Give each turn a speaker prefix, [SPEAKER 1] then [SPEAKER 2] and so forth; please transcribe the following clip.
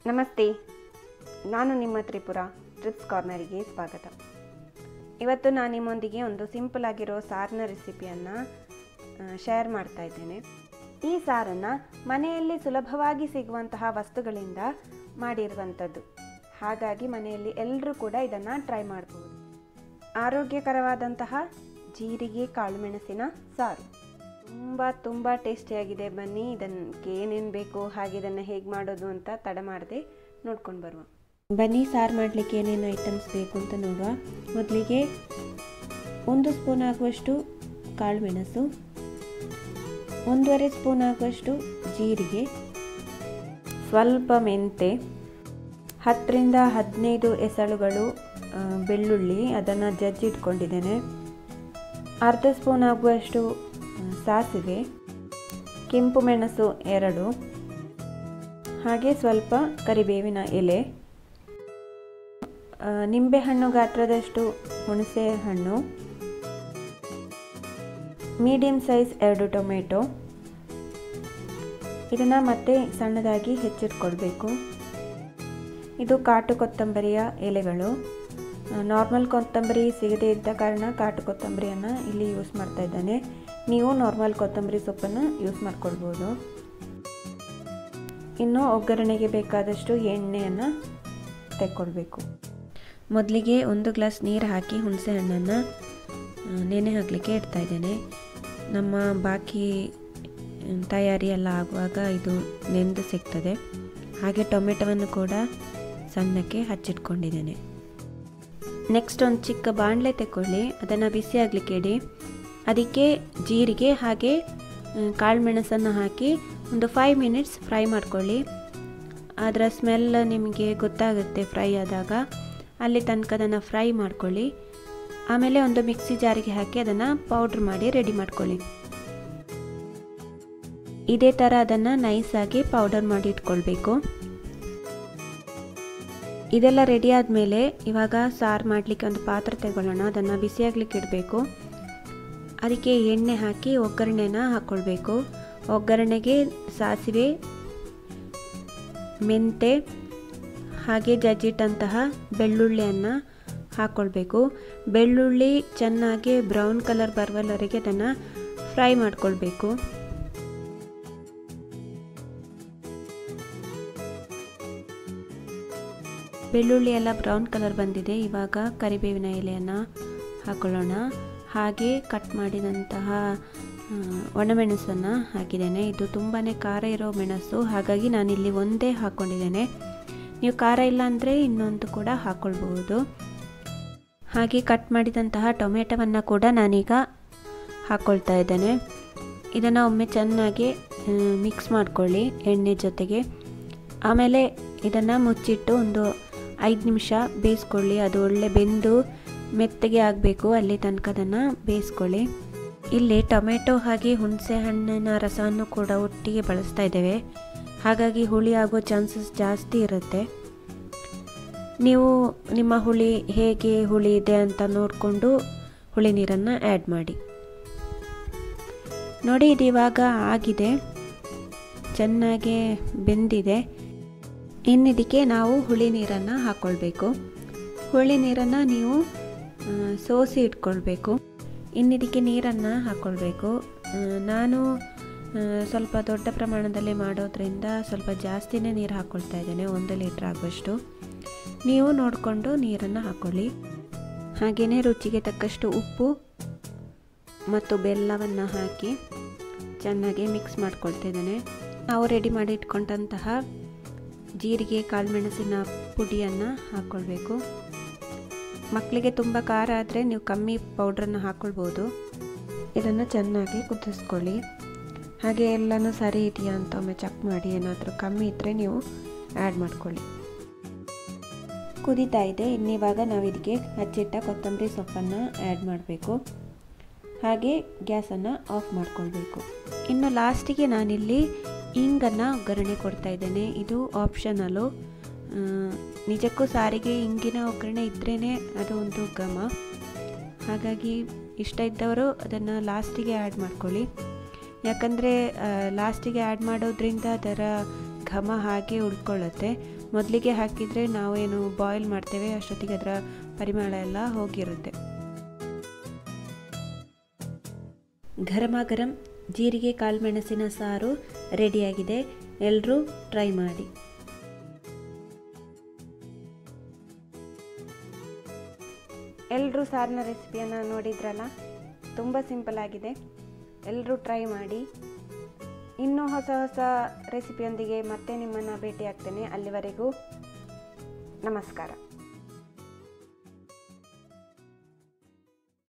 [SPEAKER 1] ನಮಸ್ತೆ ನಾನು ನಿಮ್ಮ ತ್ರಿಪುರ ಟ್ರಿಪ್ಸ್ ಕಾರ್ನರಿಗೆ ಸ್ವಾಗತ ಇವತ್ತು ನಾನು ನಿಮ್ಮೊಂದಿಗೆ ಒಂದು ಸಿಂಪಲ್ ಆಗಿರೋ ಸಾರಿನ ರೆಸಿಪಿಯನ್ನು ಶೇರ್ ಮಾಡ್ತಾ ಇದ್ದೇನೆ ಈ ಸಾರನ್ನು ಮನೆಯಲ್ಲಿ ಸುಲಭವಾಗಿ ಸಿಗುವಂತಹ ವಸ್ತುಗಳಿಂದ ಮಾಡಿರುವಂಥದ್ದು ಹಾಗಾಗಿ ಮನೆಯಲ್ಲಿ ಎಲ್ಲರೂ ಕೂಡ ಇದನ್ನು ಟ್ರೈ ಮಾಡ್ಬೋದು ಆರೋಗ್ಯಕರವಾದಂತಹ ಜೀರಿಗೆ ಕಾಳುಮೆಣಸಿನ ಸಾರು ತುಂಬ ತುಂಬ ಟೇಸ್ಟಿಯಾಗಿದೆ ಬನ್ನಿ ಇದಕ್ಕೆ ಏನೇನು ಬೇಕು ಹಾಗೆ ಇದನ್ನು ಹೇಗೆ ಮಾಡೋದು ಅಂತ ತಡ ಮಾಡದೆ ನೋಡ್ಕೊಂಡು ಬರುವ ಬನ್ನಿ ಸಾರು ಮಾಡಲಿಕ್ಕೆ ಏನೇನು ಐಟಮ್ಸ್ ಬೇಕು ಅಂತ ನೋಡುವ ಮೊದಲಿಗೆ ಒಂದು ಸ್ಪೂನ್ ಆಗುವಷ್ಟು ಕಾಳುಮೆಣಸು ಒಂದೂವರೆ ಸ್ಪೂನ್ ಆಗುವಷ್ಟು ಜೀರಿಗೆ ಸ್ವಲ್ಪ ಮೆಂತೆ ಹತ್ತರಿಂದ ಹದಿನೈದು ಎಸಳುಗಳು ಆ, ಬೆಳ್ಳುಳ್ಳಿ ಅದನ್ನು ಜಜ್ಜಿಟ್ಕೊಂಡಿದ್ದೇನೆ ಅರ್ಧ ಸ್ಪೂನ್ ಆಗುವಷ್ಟು ಆ, ಸಾಸಿವೆ ಕೆಂಪು ಮೆಣಸು ಎರಡು ಹಾಗೆ ಸ್ವಲ್ಪ ಕರಿಬೇವಿನ ಎಲೆ ಆ, ನಿಂಬೆಹಣ್ಣು ಗಾತ್ರದಷ್ಟು ಹುಣಸೆ ಹಣ್ಣು ಮೀಡಿಯಂ ಸೈಜ್ ಎರಡು ಟೊಮೆಟೊ ಇದನ್ನು ಮತ್ತೆ ಸಣ್ಣದಾಗಿ ಹೆಚ್ಚಿಟ್ಕೊಳ್ಬೇಕು ಇದು ಕಾಟು ಕೊತ್ತಂಬರಿಯ ಎಲೆಗಳು ನಾರ್ಮಲ್ ಕೊತ್ತಂಬರಿ ಸಿಗದೇ ಇದ್ದ ಕಾರಣ ಕಾಟು ಕೊತ್ತಂಬರಿಯನ್ನು ಇಲ್ಲಿ ಯೂಸ್ ಮಾಡ್ತಾ ಇದ್ದಾನೆ ನೀವು ನಾರ್ಮಲ್ ಕೊತ್ತಂಬರಿ ಸೊಪ್ಪನ್ನು ಯೂಸ್ ಮಾಡ್ಕೊಳ್ಬೋದು ಇನ್ನು ಒಗ್ಗರಣೆಗೆ ಬೇಕಾದಷ್ಟು ಎಣ್ಣೆಯನ್ನು ತೆಕ್ಕೊಳ್ಬೇಕು ಮೊದಲಿಗೆ ಒಂದು ಗ್ಲಾಸ್ ನೀರು ಹಾಕಿ ಹುಣಸೆ ಹಣ್ಣನ್ನು ಆ, ನೆನೆ ಹಾಕಲಿಕ್ಕೆ ಇಡ್ತಾ ಇದ್ದೇನೆ ನಮ್ಮ ಬಾಕಿ ಮ್, ತಯಾರಿ ಎಲ್ಲ ಆಗುವಾಗ ಇದು ನೆಂದು ಸಿಗ್ತದೆ ಹಾಗೆ ಟೊಮೆಟೊವನ್ನು ಕೂಡ ಸಣ್ಣಕ್ಕೆ ಹಚ್ಚಿಟ್ಕೊಂಡಿದ್ದೇನೆ ನೆಕ್ಸ್ಟ್ ಒಂದು ಚಿಕ್ಕ ಬಾಣಲೆ ತಗೊಳ್ಳಿ ಅದನ್ನು ಬಿಸಿ ಆಗಲಿಕ್ಕೆ ಇಡಿ ಅದಕ್ಕೆ ಜೀರಿಗೆ ಹಾಗೆ ಕಾಳುಮೆಣಸನ್ನು ಹಾಕಿ ಒಂದು ಫೈವ್ ಮಿನಿಟ್ಸ್ ಫ್ರೈ ಮಾಡ್ಕೊಳ್ಳಿ ಅದರ ಸ್ಮೆಲ್ ನಿಮಗೆ ಗೊತ್ತಾಗುತ್ತೆ ಫ್ರೈ ಆದಾಗ ಅಲ್ಲಿ ತನಕ ಅದನ್ನು ಫ್ರೈ ಮಾಡ್ಕೊಳ್ಳಿ ಆಮೇಲೆ ಒಂದು ಮಿಕ್ಸಿ ಜಾರಿಗೆ ಹಾಕಿ ಅದನ್ನು ಪೌಡ್ರ್ ಮಾಡಿ ರೆಡಿ ಮಾಡ್ಕೊಳ್ಳಿ ಇದೇ ಥರ ಅದನ್ನು ನೈಸಾಗಿ ಪೌಡರ್ ಮಾಡಿ ಇಟ್ಕೊಳ್ಬೇಕು ಇದೆಲ್ಲ ರೆಡಿ ಆದಮೇಲೆ ಇವಾಗ ಸಾರು ಮಾಡಲಿಕ್ಕೆ ಒಂದು ಪಾತ್ರೆ ತಗೊಳ್ಳೋಣ ಅದನ್ನು ಬಿಸಿಯಾಗ್ಲಿಕ್ಕೆ ಇಡಬೇಕು ಅದಕ್ಕೆ ಎಣ್ಣೆ ಹಾಕಿ ಒಗ್ಗರಣೆನ ಹಾಕ್ಕೊಳ್ಬೇಕು ಒಗ್ಗರಣೆಗೆ ಸಾಸಿವೆ ಮೆಂತೆ ಹಾಗೆ ಜಜ್ಜಿಟ್ಟಂತಹ ಬೆಳ್ಳುಳ್ಳಿಯನ್ನು ಹಾಕ್ಕೊಳ್ಬೇಕು ಬೆಳ್ಳುಳ್ಳಿ ಚೆನ್ನಾಗಿ ಬ್ರೌನ್ ಕಲರ್ ಬರುವವರೆಗೆ ಅದನ್ನು ಫ್ರೈ ಮಾಡ್ಕೊಳ್ಬೇಕು ಬೆಳ್ಳುಳ್ಳಿ ಎಲ್ಲ ಬ್ರೌನ್ ಕಲರ್ ಬಂದಿದೆ ಇವಾಗ ಕರಿಬೇವಿನ ಎಲೆಯನ್ನು ಹಾಕೊಳ್ಳೋಣ ಹಾಗೆ ಕಟ್ ಮಾಡಿದಂತಹ ಆ, ಒಣಮೆಣಸನ್ನು ಹಾಕಿದ್ದೇನೆ ಇದು ತುಂಬಾ ಖಾರ ಇರೋ ಮೆಣಸು ಹಾಗಾಗಿ ನಾನಿಲ್ಲಿ ಒಂದೇ ಹಾಕ್ಕೊಂಡಿದ್ದೇನೆ ನೀವು ಖಾರ ಇಲ್ಲ ಅಂದರೆ ಇನ್ನೊಂದು ಕೂಡ ಹಾಕ್ಕೊಳ್ಬಹುದು ಹಾಗೆ ಕಟ್ ಮಾಡಿದಂತಹ ಟೊಮೆಟೊವನ್ನು ಕೂಡ ನಾನೀಗ ಹಾಕ್ಕೊಳ್ತಾ ಇದ್ದೇನೆ ಇದನ್ನು ಒಮ್ಮೆ ಚೆನ್ನಾಗಿ ಮಿಕ್ಸ್ ಮಾಡ್ಕೊಳ್ಳಿ ಎಣ್ಣೆ ಜೊತೆಗೆ ಆಮೇಲೆ ಇದನ್ನು ಮುಚ್ಚಿಟ್ಟು ಒಂದು ಐದು ನಿಮಿಷ ಬೇಯಿಸ್ಕೊಳ್ಳಿ ಅದು ಒಳ್ಳೆ ಬೆಂದು ಮೆತ್ತಗೆ ಆಗಬೇಕು ಅಲ್ಲಿ ತನಕ ಅದನ್ನು ಬೇಯಿಸ್ಕೊಳ್ಳಿ ಇಲ್ಲಿ ಟೊಮೆಟೊ ಹಾಗೆ ಹುಣಸೆ ಹಣ್ಣಿನ ರಸವನ್ನು ಕೂಡ ಒಟ್ಟಿಗೆ ಬಳಸ್ತಾ ಇದ್ದೇವೆ ಹಾಗಾಗಿ ಹುಳಿ ಆಗೋ ಚಾನ್ಸಸ್ ಜಾಸ್ತಿ ಇರುತ್ತೆ ನೀವು ನಿಮ್ಮ ಹುಳಿ ಹೇಗೆ ಹುಳಿ ಇದೆ ಅಂತ ನೋಡಿಕೊಂಡು ಹುಳಿ ನೀರನ್ನು ಆ್ಯಡ್ ಮಾಡಿ ನೋಡಿ ಇದು ಇವಾಗ ಆಗಿದೆ ಚೆನ್ನಾಗಿ ಬೆಂದಿದೆ ಇನ್ನಿದಕ್ಕೆ ನಾವು ಹುಳಿ ನೀರನ್ನು ಹಾಕ್ಕೊಳ್ಬೇಕು ಹುಳಿ ನೀರನ್ನು ನೀವು ಆ, ಸೋಸಿ ಇಟ್ಕೊಳ್ಬೇಕು ಇನ್ನಿದಕ್ಕೆ ನೀರನ್ನು ಹಾಕ್ಕೊಳ್ಬೇಕು ಆ, ನಾನು ಆ, ಸ್ವಲ್ಪ ದೊಡ್ಡ ಪ್ರಮಾಣದಲ್ಲಿ ಮಾಡೋದ್ರಿಂದ ಸ್ವಲ್ಪ ಜಾಸ್ತಿನೇ ನೀರು ಹಾಕ್ಕೊಳ್ತಾ ಇದ್ದೇನೆ ಒಂದು ಲೀಟ್ರ್ ಆಗುವಷ್ಟು ನೀವು ನೋಡಿಕೊಂಡು ನೀರನ್ನು ಹಾಕ್ಕೊಳ್ಳಿ ಹಾಗೆಯೇ ರುಚಿಗೆ ತಕ್ಕಷ್ಟು ಉಪ್ಪು ಮತ್ತು ಬೆಲ್ಲವನ್ನು ಹಾಕಿ ಚೆನ್ನಾಗಿ ಮಿಕ್ಸ್ ಮಾಡ್ಕೊಳ್ತಿದ್ದೇನೆ ನಾವು ರೆಡಿ ಮಾಡಿ ಇಟ್ಕೊಂಡಂತಹ ಜೀರಿಗೆ ಕಾಳುಮೆಣಸಿನ ಪುಡಿಯನ್ನು ಹಾಕ್ಕೊಳ್ಬೇಕು ಮಕ್ಕಳಿಗೆ ತುಂಬ ಖಾರ ಆದರೆ ನೀವು ಕಮ್ಮಿ ಪೌಡ್ರನ್ನು ಹಾಕ್ಕೊಳ್ಬೋದು ಇದನ್ನು ಚೆನ್ನಾಗಿ ಕುದಿಸ್ಕೊಳ್ಳಿ ಹಾಗೆ ಎಲ್ಲನೂ ಸರಿ ಇದೆಯಾ ಅಂತ ಒಮ್ಮೆ ಚೆಕ್ ಮಾಡಿ ಏನಾದರೂ ಕಮ್ಮಿ ಇದ್ದರೆ ನೀವು ಆ್ಯಡ್ ಮಾಡ್ಕೊಳ್ಳಿ ಕುದೀತಾ ಇದೆ ಇನ್ನಿವಾಗ ನಾವು ಇದಕ್ಕೆ ಹಚ್ಚಿಟ್ಟ ಕೊತ್ತಂಬರಿ ಸೊಪ್ಪನ್ನು ಆ್ಯಡ್ ಮಾಡಬೇಕು ಹಾಗೆ ಗ್ಯಾಸನ್ನು ಆಫ್ ಮಾಡ್ಕೊಳ್ಬೇಕು ಇನ್ನು ಲಾಸ್ಟಿಗೆ ನಾನಿಲ್ಲಿ ಇಂಗನ್ನು ಒಗ್ಗರಣೆ ಕೊಡ್ತಾ ಇದ್ದೇನೆ ಇದು ಆಪ್ಷನಲ್ಲು ನಿಜಕ್ಕೂ ಸಾರಿಗೆ ಇಂಗಿನ ಒಗ್ಗರಣೆ ಇದ್ರೇ ಅದು ಒಂದು ಘಮ ಹಾಗಾಗಿ ಇಷ್ಟ ಇದ್ದವರು ಅದನ್ನು ಲಾಸ್ಟಿಗೆ ಆ್ಯಡ್ ಮಾಡ್ಕೊಳ್ಳಿ ಯಾಕಂದರೆ ಲಾಸ್ಟಿಗೆ ಆ್ಯಡ್ ಮಾಡೋದ್ರಿಂದ ಅದರ ಘಮ ಹಾಗೆ ಉಳ್ಕೊಳ್ಳುತ್ತೆ ಮೊದಲಿಗೆ ಹಾಕಿದರೆ ನಾವೇನು ಬಾಯ್ಲ್ ಮಾಡ್ತೇವೆ ಅಷ್ಟೊತ್ತಿಗೆ ಅದರ ಪರಿಮಳ ಎಲ್ಲ ಹೋಗಿರುತ್ತೆ ಗರಮ ಗರಂ ಜೀರಿಗೆ ಕಾಳುಮೆಣಸಿನ ಸಾರು ರೆಡಿಯಾಗಿದೆ ಎಲ್ಲರೂ ಟ್ರೈ ಮಾಡಿ ಎಲ್ಲರೂ ಸಾರಿನ ರೆಸಿಪಿಯನ್ನು ನೋಡಿದ್ರಲ್ಲ ತುಂಬ ಸಿಂಪಲ್ ಆಗಿದೆ ಎಲ್ಲರೂ ಟ್ರೈ ಮಾಡಿ ಇನ್ನೂ ಹೊಸ ಹೊಸ ರೆಸಿಪಿಯೊಂದಿಗೆ ಮತ್ತೆ ನಿಮ್ಮನ್ನು ಭೇಟಿ ಆಗ್ತೇನೆ ಅಲ್ಲಿವರೆಗೂ ನಮಸ್ಕಾರ